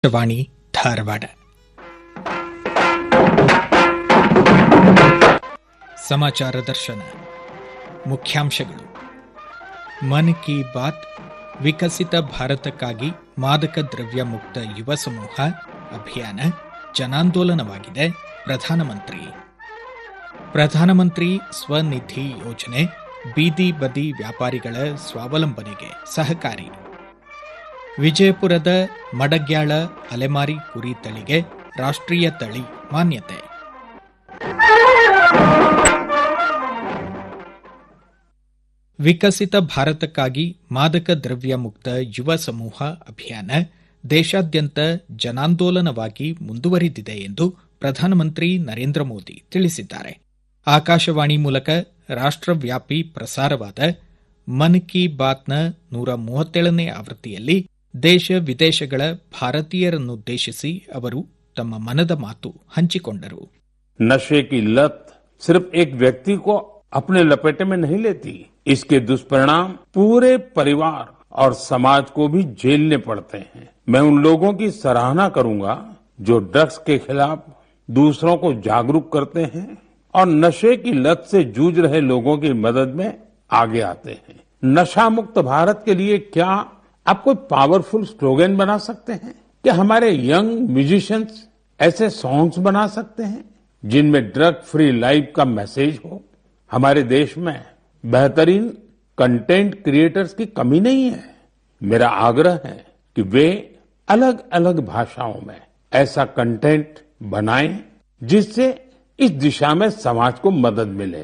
ಆಕಾಶವಾಣಿ ಧಾರವಾಡ ಸಮಾಚಾರ ದರ್ಶನ ಮುಖ್ಯಾಂಶಗಳು ಮನ್ ಕಿ ಬಾತ್ ವಿಕಸಿತ ಭಾರತಕ್ಕಾಗಿ ಮಾದಕ ದ್ರವ್ಯ ಮುಕ್ತ ಯುವ ಸಮೂಹ ಅಭಿಯಾನ ಜನಾಂದೋಲನವಾಗಿದೆ ಪ್ರಧಾನಮಂತ್ರಿ ಪ್ರಧಾನಮಂತ್ರಿ ಸ್ವನಿಧಿ ಯೋಜನೆ ಬೀದಿ ಬದಿ ವ್ಯಾಪಾರಿಗಳ ಸ್ವಾವಲಂಬನೆಗೆ ಸಹಕಾರಿ ವಿಜಯಪುರದ ಮಡಗ್ಯಾಳ ಅಲೆಮಾರಿ ಕುರಿ ತಳಿಗೆ ರಾಷ್ಟ್ರೀಯ ತಳಿ ಮಾನ್ಯತೆ ವಿಕಸಿತ ಭಾರತಕ್ಕಾಗಿ ಮಾದಕ ದ್ರವ್ಯ ಮುಕ್ತ ಯುವ ಸಮೂಹ ಅಭಿಯಾನ ದೇಶಾದ್ಯಂತ ಜನಾಂದೋಲನವಾಗಿ ಮುಂದುವರಿದಿದೆ ಎಂದು ಪ್ರಧಾನಮಂತ್ರಿ ನರೇಂದ್ರ ಮೋದಿ ತಿಳಿಸಿದ್ದಾರೆ ಆಕಾಶವಾಣಿ ಮೂಲಕ ರಾಷ್ಟ್ರವ್ಯಾಪಿ ಪ್ರಸಾರವಾದ ಮನ್ ಕಿ ಬಾತ್ನ ನೂರ ಮೂವತ್ತೇಳನೇ ಆವೃತ್ತಿಯಲ್ಲಿ ದೇಶ ವಿದೇಶಗಳ ಭಾರತೀಯರನ್ನುದ್ದೇಶಿಸಿ ಅವರು ತಮ್ಮ ಮನದ ಮಾತು ಹಂಚಿಕೊಂಡರು नशे की लत सिर्फ एक व्यक्ति को अपने लपेटे में नहीं लेती इसके दुष्परिणाम पूरे परिवार और समाज को भी झेलने पड़ते हैं मैं उन लोगों की सराहना करूंगा जो ड्रग्स के खिलाफ दूसरों को जागरूक करते हैं और नशे की लत से जूझ रहे लोगों की मदद में आगे आते हैं नशा मुक्त भारत के लिए क्या आप कोई पावरफुल स्लोगन बना सकते हैं क्या हमारे यंग म्यूजिशियंस ऐसे सॉन्ग्स बना सकते हैं जिनमें ड्रग फ्री लाइफ का मैसेज हो हमारे देश में बेहतरीन कंटेंट क्रिएटर्स की कमी नहीं है मेरा आग्रह है कि वे अलग अलग भाषाओं में ऐसा कंटेंट बनाएं जिससे इस दिशा में समाज को मदद मिले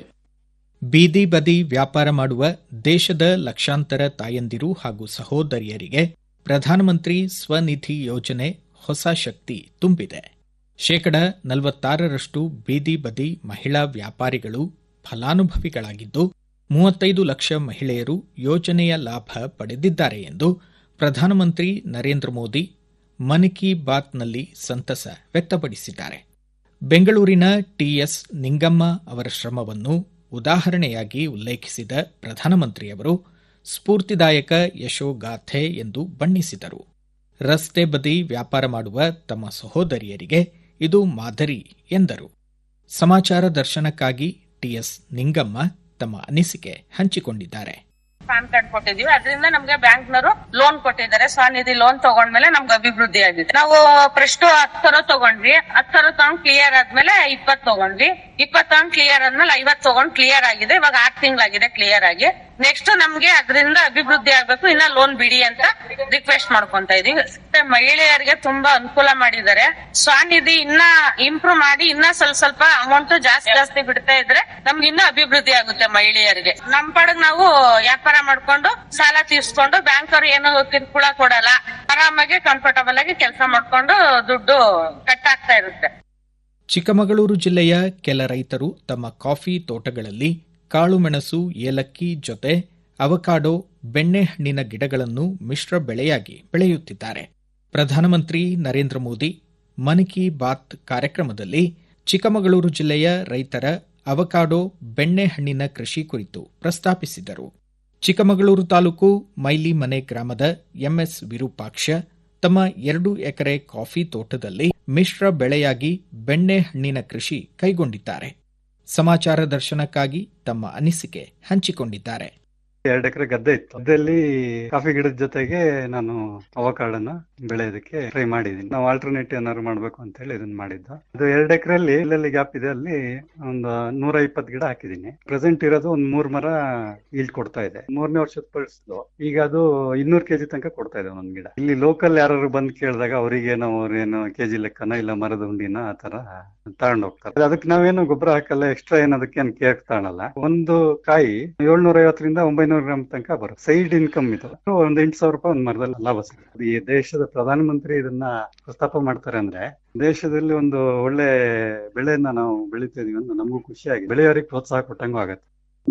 ಬೀದಿ ಬದಿ ವ್ಯಾಪಾರ ಮಾಡುವ ದೇಶದ ಲಕ್ಷಾಂತರ ತಾಯಂದಿರು ಹಾಗೂ ಸಹೋದರಿಯರಿಗೆ ಪ್ರಧಾನಮಂತ್ರಿ ಸ್ವನಿಧಿ ಯೋಜನೆ ಹೊಸ ಶಕ್ತಿ ತುಂಬಿದೆ ಶೇಕಡ ನಲವತ್ತಾರರಷ್ಟು ಬೀದಿ ಬದಿ ಮಹಿಳಾ ವ್ಯಾಪಾರಿಗಳು ಫಲಾನುಭವಿಗಳಾಗಿದ್ದು ಮೂವತ್ತೈದು ಲಕ್ಷ ಮಹಿಳೆಯರು ಯೋಜನೆಯ ಲಾಭ ಪಡೆದಿದ್ದಾರೆ ಎಂದು ಪ್ರಧಾನಮಂತ್ರಿ ನರೇಂದ್ರ ಮೋದಿ ಮನ್ ಕಿ ಬಾತ್ನಲ್ಲಿ ಸಂತಸ ವ್ಯಕ್ತಪಡಿಸಿದ್ದಾರೆ ಬೆಂಗಳೂರಿನ ಟಿಎಸ್ ನಿಂಗಮ್ಮ ಅವರ ಶ್ರಮವನ್ನು ಉದಾಹರಣೆಯಾಗಿ ಉಲ್ಲೇಖಿಸಿದ ಪ್ರಧಾನಮಂತ್ರಿಯವರು ಸ್ಫೂರ್ತಿದಾಯಕ ಯಶೋಗಾಥೆ ಎಂದು ಬಣ್ಣಿಸಿದರು ರಸ್ತೆ ಬದಿ ವ್ಯಾಪಾರ ಮಾಡುವ ತಮ್ಮ ಸಹೋದರಿಯರಿಗೆ ಇದು ಮಾದರಿ ಎಂದರು ಸಮಾಚಾರ ದರ್ಶನಕ್ಕಾಗಿ ಟಿಎಸ್ ನಿಂಗಮ್ಮ ತಮ್ಮ ಅನಿಸಿಕೆ ಹಂಚಿಕೊಂಡಿದ್ದಾರೆ ಪ್ಯಾನ್ ಕಾರ್ಡ್ ಕೊಟ್ಟಿದೀವಿ ಅದರಿಂದ ನಮ್ಗೆ ಬ್ಯಾಂಕ್ನವರು ಲೋನ್ ಕೊಟ್ಟಿದ್ದಾರೆ ಸ್ವನಿಧಿ ಲೋನ್ ತಗೊಂಡ್ಮೇಲೆ ನಮ್ಗೆ ಅಭಿವೃದ್ಧಿ ಆಗಿದೆ ನಾವು ಫಸ್ಟ್ ಹತ್ತು ಸಾವಿರ ತಗೊಂಡ್ವಿ ಹತ್ತು ಸಾವಿರ ತಗೊಂಡ್ ಕ್ಲಿಯರ್ ಆದ್ಮೇಲೆ ಇಪ್ಪತ್ ತಗೊಂಡ್ವಿ ಇಪ್ಪತ್ ತಗೊಂಡ್ ಕ್ಲಿಯರ್ ಆದ್ಮೇಲೆ ಐವತ್ ತಗೊಂಡ್ ಕ್ಲಿಯರ್ ಆಗಿದೆ ಇವಾಗ ಆರ್ ತಿಂಗಳಾಗಿದೆ ಕ್ಲಿಯರ್ ಆಗಿ ನೆಕ್ಸ್ಟ್ ನಮ್ಗೆ ಅದರಿಂದ ಅಭಿವೃದ್ಧಿ ಆಗ್ಬೇಕು ಇನ್ನ ಲೋನ್ ಬಿಡಿ ಅಂತ ರಿಕ್ವೆಸ್ಟ್ ಮಾಡ್ಕೊಂತ ಇದೀವಿ ಮತ್ತೆ ಮಹಿಳೆಯರಿಗೆ ತುಂಬಾ ಅನುಕೂಲ ಮಾಡಿದ್ದಾರೆ ಸ್ವನಿಧಿ ಇನ್ನ ಇಂಪ್ರೂವ್ ಮಾಡಿ ಇನ್ನ ಸ್ವಲ್ಪ ಸ್ವಲ್ಪ ಅಮೌಂಟ್ ಜಾಸ್ತಿ ಜಾಸ್ತಿ ಬಿಡ್ತಾ ಇದ್ರೆ ನಮ್ಗೆ ಇನ್ನ ಅಭಿವೃದ್ಧಿ ಆಗುತ್ತೆ ಮಹಿಳೆಯರಿಗೆ ನಮ್ ಪಾಡಿಗೆ ನಾವು ವ್ಯಾಪಾರ ಮಾಡ್ಕೊಂಡು ಸಾಲ ತೀರ್ಸ್ಕೊಂಡು ಬ್ಯಾಂಕ್ ಅವ್ರು ಏನು ಕಿರುಕುಳ ಕೊಡಲ್ಲ ಆರಾಮಾಗಿ ಕಂಫರ್ಟಬಲ್ ಆಗಿ ಕೆಲಸ ಮಾಡ್ಕೊಂಡು ದುಡ್ಡು ಕಟ್ ಆಗ್ತಾ ಇರುತ್ತೆ ಚಿಕ್ಕಮಗಳೂರು ಜಿಲ್ಲೆಯ ಕೆಲ ರೈತರು ತಮ್ಮ ಕಾಫಿ ತೋಟಗಳಲ್ಲಿ ಕಾಳುಮೆಣಸು ಏಲಕ್ಕಿ ಜೊತೆ ಅವಕಾಡೋ ಬೆಣ್ಣೆಹಣ್ಣಿನ ಗಿಡಗಳನ್ನು ಮಿಶ್ರ ಬೆಳೆಯಾಗಿ ಬೆಳೆಯುತ್ತಿದ್ದಾರೆ ಪ್ರಧಾನಮಂತ್ರಿ ನರೇಂದ್ರ ಮೋದಿ ಮನ್ ಕಿ ಬಾತ್ ಕಾರ್ಯಕ್ರಮದಲ್ಲಿ ಚಿಕ್ಕಮಗಳೂರು ಜಿಲ್ಲೆಯ ರೈತರ ಅವಕಾಡೋ ಬೆಣ್ಣೆಹಣ್ಣಿನ ಕೃಷಿ ಕುರಿತು ಪ್ರಸ್ತಾಪಿಸಿದರು ಚಿಕ್ಕಮಗಳೂರು ತಾಲೂಕು ಮೈಲಿಮನೆ ಗ್ರಾಮದ ಎಂಎಸ್ ವಿರೂಪಾಕ್ಷ ತಮ್ಮ ಎರಡು ಎಕರೆ ಕಾಫಿ ತೋಟದಲ್ಲಿ ಮಿಶ್ರ ಬೆಳೆಯಾಗಿ ಬೆಣ್ಣೆಹಣ್ಣಿನ ಕೃಷಿ ಕೈಗೊಂಡಿದ್ದಾರೆ ಸಮಾಚಾರ ದರ್ಶನಕ್ಕಾಗಿ ತಮ್ಮ ಅನಿಸಿಕೆ ಹಂಚಿಕೊಂಡಿದ್ದಾರೆ ಎರಡು ಎಕರೆ ಗದ್ದೆ ಇತ್ತು ಗದ್ದೆಯಲ್ಲಿ ಕಾಫಿ ಗಿಡದ ಜೊತೆಗೆ ನಾನು ಅವಕಾಡನ್ನ ಬೆಳೆಯೋದಕ್ಕೆ ಟ್ರೈ ಮಾಡಿದೀನಿ ನಾವು ಆಲ್ಟರ್ನೇಟ್ ಏನಾದ್ರು ಮಾಡ್ಬೇಕು ಅಂತ ಹೇಳಿ ಇದನ್ನ ಮಾಡಿದ್ದು ಅದು ಎರಡು ಎಕರೆಯಲ್ಲಿ ಎಲ್ಲೆಲ್ಲಿ ಗ್ಯಾಪ್ ಇದೆ ಅಲ್ಲಿ ಒಂದು ನೂರ ಇಪ್ಪತ್ತು ಗಿಡ ಹಾಕಿದೀನಿ ಪ್ರೆಸೆಂಟ್ ಇರೋದು ಒಂದ್ ಮೂರ್ ಮರ ಈಲ್ಡ್ ಕೊಡ್ತಾ ಇದೆ ಮೂರನೇ ವರ್ಷದ ಪಡಿಸಿದ್ವು ಈಗ ಅದು ಇನ್ನೂರು ಕೆಜಿ ತನಕ ಕೊಡ್ತಾ ಇದೆ ಒಂದ್ ಗಿಡ ಇಲ್ಲಿ ಲೋಕಲ್ ಯಾರು ಬಂದ್ ಕೇಳಿದಾಗ ಅವರಿಗೆ ನಾವು ಅವ್ರೇನು ಕೆಜಿ ಲೆಕ್ಕನ ಇಲ್ಲ ಮರದ ಉಂಡಿನ ಆ ತರ ತಗೊಂಡ್ ಹೋಗ್ತಾರೆ ಅದಕ್ಕೆ ನಾವೇನು ಗೊಬ್ಬರ ಹಾಕಲ್ಲ ಎಕ್ಸ್ಟ್ರಾ ಏನ್ ಅದಕ್ಕೆ ಏನ್ ಕೇರ್ ತಗೊಳಲ್ಲ ಒಂದು ಕಾಯಿ ಏಳ್ನೂರ ಐವತ್ತರಿಂದ ಒಂಬೈನೂರ ಗ್ರಾಮ್ ತನಕ ಬರುತ್ತೆ ಸೈಡ್ ಇನ್ಕಮ್ ಇದು ಒಂದ್ ಎಂಟು ಸಾವಿರ ರೂಪಾಯಿ ಒಂದ್ ಮರದಲ್ಲಿ ಲಾಭ ಸಿಗುತ್ತೆ ಈ ದೇಶದ ಪ್ರಧಾನಮಂತ್ರಿ ಇದನ್ನ ಪ್ರಸ್ತಾಪ ಮಾಡ್ತಾರೆ ಅಂದ್ರೆ ದೇಶದಲ್ಲಿ ಒಂದು ಒಳ್ಳೆ ಬೆಳೆಯನ್ನ ನಾವು ಬೆಳಿತಾ ಇದೀವಿ ಅಂತ ನಮಗೂ ಖುಷಿ ಆಗಿದೆ ಬೆಳೆಯೋರಿಗೆ ಪ್ರೋತ್ಸಾಹ ಕೊಟ್ಟಂಗೂ ಆಗತ್ತೆ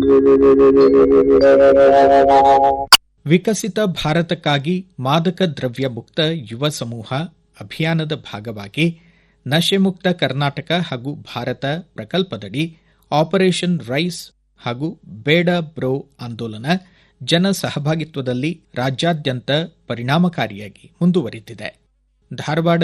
ವಿಕಸಿತ ಭಾರತಕ್ಕಾಗಿ ಮಾದಕ ದ್ರವ್ಯ ಮುಕ್ತ ಯುವ ಸಮೂಹ ಅಭಿಯಾನದ ಭಾಗವಾಗಿ ನಶೆ ಮುಕ್ತ ಕರ್ನಾಟಕ ಹಾಗೂ ಭಾರತ ಪ್ರಕಲ್ಪದಡಿ ಆಪರೇಷನ್ ರೈಸ್ ಹಾಗೂ ಬೇಡ ಬ್ರೋ ಆಂದೋಲನ ಜನ ಸಹಭಾಗಿತ್ವದಲ್ಲಿ ರಾಜ್ಯಾದ್ಯಂತ ಪರಿಣಾಮಕಾರಿಯಾಗಿ ಮುಂದುವರಿದಿದೆ ಧಾರವಾಡ